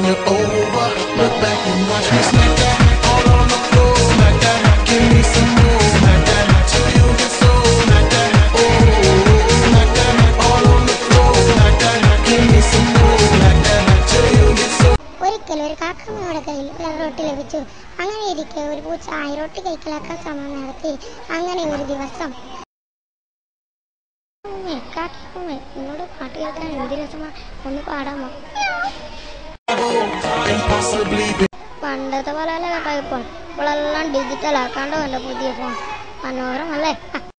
you over. Look back and watch me smack that all on the floor. Smack that, give me some more. Smack that till you get so. Smack that, oh, smack that all on the floor. Smack that, give me some more. Smack that till you get so. ഒരിക്കൽ ഒരു കാക്കമ്മയുടെ കയ്യിൽ ഒരു റൊട്ടി ലഭിച്ചു അങ്ങനെ ഇരിക്കെ ഒരു പൂച്ച ആ റൊട്ടി കൈക്കലാക്കാൻ ശ്രമം നടത്തി അങ്ങനെ ഒരു ദിവസം ഉമ്മേ, കാക്കമ്മേ, നിന്നോട് പാട്ട് കേൾക്കാൻ എന്ത് രസമാ ഒന്ന് പാടാമോ Impossibly big. പണ്ടത്തെ പോലെ അല്ല കേട്ടോ ഇപ്പോൾ ഇപ്പോഴെല്ലാം ഡിജിറ്റൽ ആക്കാണ്ടോ എൻ്റെ പുതിയ ഫോൺ മനോഹരമല്ലേ